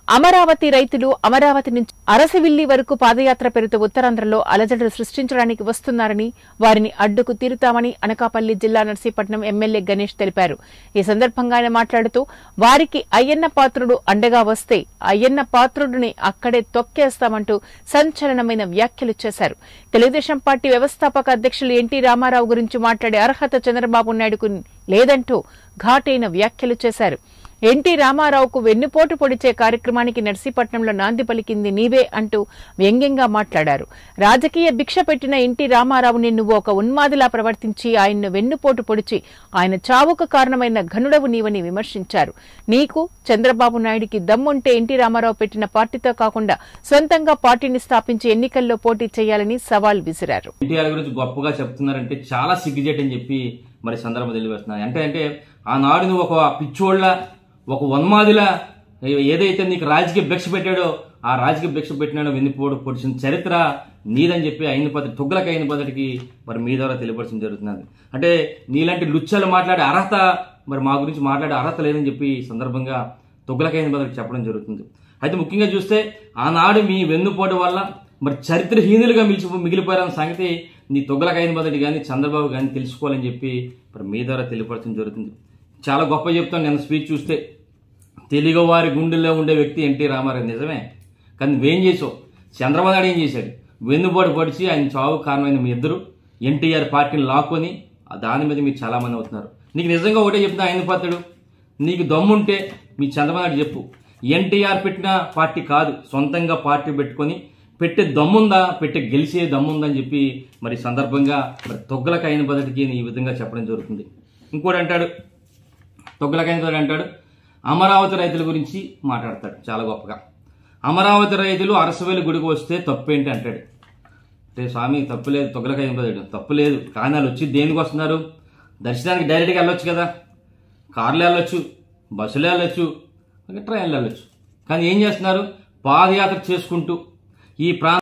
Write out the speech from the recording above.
అమరావతి రైతులు అమరావతి నుంచి అరసవిల్లి వరకు పాదయాత్ర పేరుతో ఉత్తరాంధ్రలో అలజడులు సృష్టించడానికి వస్తున్నారని వారిని అడ్డుకు తీరుతామని అనకాపల్లి జిల్లా నర్సీపట్నం ఎమ్మెల్యే గణేష్ తెలిపారు ఈ సందర్భంగా ఆయన మాట్లాడుతూ వారికి అయ్యన్న పాత్రుడు అండగా వస్తే అయ్యన్న పాత్రుడిని అక్కడే తొక్కేస్తామంటూ సంచలనమైన వ్యాఖ్యలు చేశారు తెలుగుదేశం పార్టీ వ్యవస్థాపక అధ్యక్షులు ఎన్టీ రామారావు గురించి మాట్లాడే అర్హత చంద్రబాబు నాయుడుకు లేదంటూ ఘాటైన వ్యాఖ్యలు చేశారు ఎన్టీ రామారావుకు వెన్నుపోటు పొడిచే కార్యక్రమానికి నర్సీపట్నంలో నాంది పలికింది నీవే అంటూ వ్యంగ్యంగా మాట్లాడారు రాజకీయ భిక్ష పెట్టిన ఎన్టీ రామారావుని నువ్వు ఒక ఉన్మాదిలా ప్రవర్తించి ఆయన్ను వెన్నుపోటు పొడిచి ఆయన చావుకు కారణమైన ఘనుడవు నీవని విమర్శించారు నీకు చంద్రబాబు నాయుడికి దమ్ముంటే ఎన్టీ రామారావు పెట్టిన పార్టీతో కాకుండా సొంతంగా పార్టీని స్థాపించి ఎన్నికల్లో పోటీ చేయాలని సవాల్ విసిరారు ఎన్టీఆర్ గురించి గొప్పగా చెప్తున్నారంటే చాలా సిగ్గుచేట్ అని చెప్పి మరి సందర్భం తెలియవేస్తున్నారు అంటే అంటే ఆనాడు నువ్వు ఒక పిచ్చోళ్ళ ఒక ఉన్మాదిలా ఏ- ఏదైతే నీకు రాజకీయ భిక్ష పెట్టాడో ఆ రాజకీయ భిక్ష పెట్టినాడో వెన్నుపోటు పొడిచిన చరిత్ర నీదని చెప్పి అయిన పద్ధతి తుగ్గలకి అయిన పద్ధతికి మరి మీ ద్వారా తెలియపరచడం జరుగుతున్నది అంటే నీలాంటి లుచ్చలు మాట్లాడే అర్హత మరి మా గురించి మాట్లాడే అర్హత లేదని చెప్పి ఈ సందర్భంగా తుగ్గలకైన పద్ధతికి చెప్పడం జరుగుతుంది అయితే ముఖ్యంగా చూస్తే ఆనాడు మీ వెన్నుపోటు వల్ల మరి చరిత్రహీనులుగా మిలిచి మిగిలిపోయారన్న సంగతి నీ తొగ్గలకైన మొదటి కానీ చంద్రబాబు కానీ తెలుసుకోవాలని చెప్పి మరి మీ ద్వారా తెలియపరచడం జరుగుతుంది చాలా గొప్ప చెప్తాను నేను స్పీచ్ చూస్తే తెలుగువారి గుండెల్లో ఉండే వ్యక్తి ఎన్టీ రామారావు నిజమే కానీ నువ్వేం చేసావు చంద్రబాబు నాయుడు ఏం చేశాడు వెన్నుపోటు పొడిచి ఆయన చావు కారణమైన మీ ఇద్దరు ఎన్టీఆర్ పార్టీని లాక్కొని ఆ దాని మీద మీరు చాలా మంది అవుతున్నారు నీకు నిజంగా ఒకటే చెప్తున్నా ఆయన పాత్రుడు నీకు దమ్ముంటే మీ చంద్రబాబు నాయుడు చెప్పు ఎన్టీఆర్ పెట్టిన పార్టీ కాదు సొంతంగా పార్టీ పెట్టుకొని పెట్టే దమ్ముందా పెట్టే గెలిచే దమ్ముందని చెప్పి మరి ఈ సందర్భంగా మరి తొగ్గలకు అయిన పద్ధతికి ఈ విధంగా చెప్పడం జరుగుతుంది ఇంకోటి అంటాడు తొగ్గలకైన అంటాడు అమరావతి రైతుల గురించి మాట్లాడతాడు చాలా గొప్పగా అమరావతి రైతులు అరసవేలు గుడికి వస్తే తప్పేంటి అంటాడు అంటే స్వామి తప్పు లేదు తొగ్గలకైన పదాడు తప్పు లేదు కానీ వాళ్ళు వచ్చి దేనికి వస్తున్నారు దర్శనానికి డైరెక్ట్గా వెళ్ళొచ్చు కదా కార్లు వెళ్ళొచ్చు బస్సులు వెళ్ళొచ్చు ట్రైన్లు వెళ్ళొచ్చు కానీ ఏం చేస్తున్నారు పాదయాత్ర చేసుకుంటూ ఈ ప్రాంత